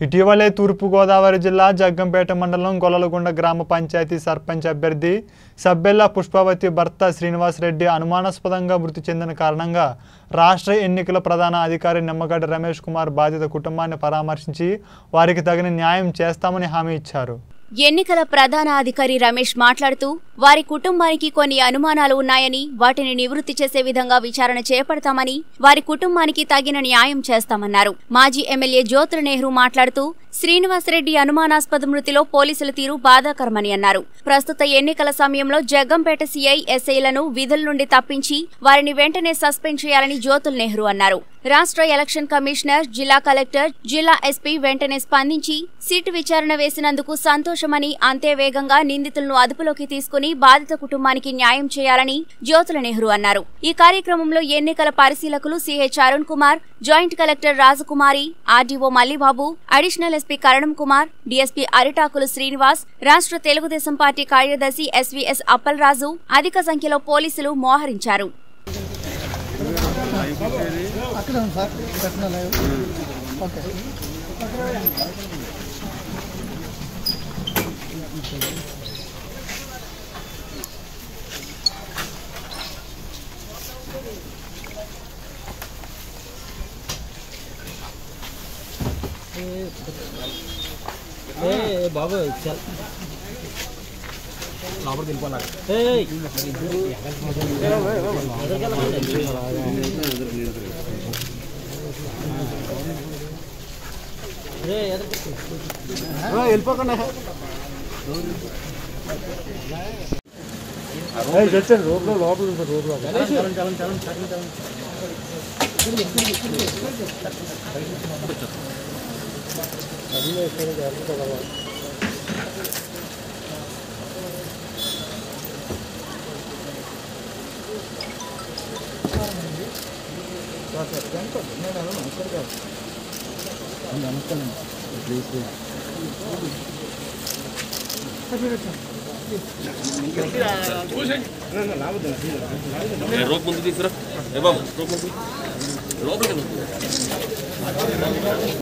ఇటీవలే తూర్పుగోదావరి జిల్లా జగ్గంపేట మండలం గొల్లలగుండ గ్రామ పంచాయతీ సర్పంచ్ అభ్యర్థి సబ్బెల్ల పుష్పవతి భర్త శ్రీనివాసరెడ్డి అనుమానాస్పదంగా మృతి చెందిన కారణంగా రాష్ట్ర ఎన్నికల ప్రధాన అధికారి నిమ్మగడ్డ రమేష్ కుమార్ బాధిత కుటుంబాన్ని పరామర్శించి వారికి తగిన న్యాయం చేస్తామని హామీ ఇచ్చారు ఎన్నికల ప్రధాన అధికారి రమేష్ మాట్లాడుతూ వారి కుటుంబానికి కొన్ని అనుమానాలు ఉన్నాయని వాటిని నివృత్తి చేసే విధంగా విచారణ చేపడతామని వారి కుటుంబానికి తగిన న్యాయం చేస్తామన్నారు మాజీ ఎమ్మెల్యే జ్యోతుల నెహ్రూ మాట్లాడుతూ శ్రీనివాసరెడ్డి అనుమానాస్పద మృతిలో పోలీసుల తీరు బాధాకరమని అన్నారు ప్రస్తుత ఎన్నికల సమయంలో జగ్గంపేట సీఐ ఎస్ఐలను విధుల నుండి తప్పించి వారిని వెంటనే సస్పెండ్ చేయాలని జ్యోతుల్ నెహ్రూ అన్నారు రాష్ట్ర ఎలక్షన్ కమిషనర్ జిల్లా కలెక్టర్ జిల్లా ఎస్పీ వెంటనే స్పందించి సిట్ విచారణ వేసినందుకు సంతోషమని అంతే వేగంగా నిందితులను అదుపులోకి తీసుకుని బాధిత కుటుంబానికి న్యాయం చేయాలని జ్యోతుల నెహ్రూ అన్నారు ఈ కార్యక్రమంలో ఎన్నికల పరిశీలకులు CH Arun Kumar joint collector Rajakumari RDO Mallibabu additional SP Karanam Kumar DSP Aritakula Srinivas రాష్ట్ర తెలుగుదేశం పార్టీ కార్యదర్శి ఎస్వీఎస్ అప్పలరాజు అధిక సంఖ్యలో పోలీసులు మోహరించారు అక్కడ ఉంది సార్ పెట్టిన లైవ్ ఓకే ఏ బాబు చల్ లోపలికి వెళ్ళిపోవాలి ఏయ్. ఏయ్, ఎదురుకి. వెళ్ళిపోకుండా రోడ్లో లోపల ఉంది సార్ రోడ్లో రోప్ ముందు తీసుకురా ఏ బాబు రోప్ ముందు లోపలికి వెళ్ళు.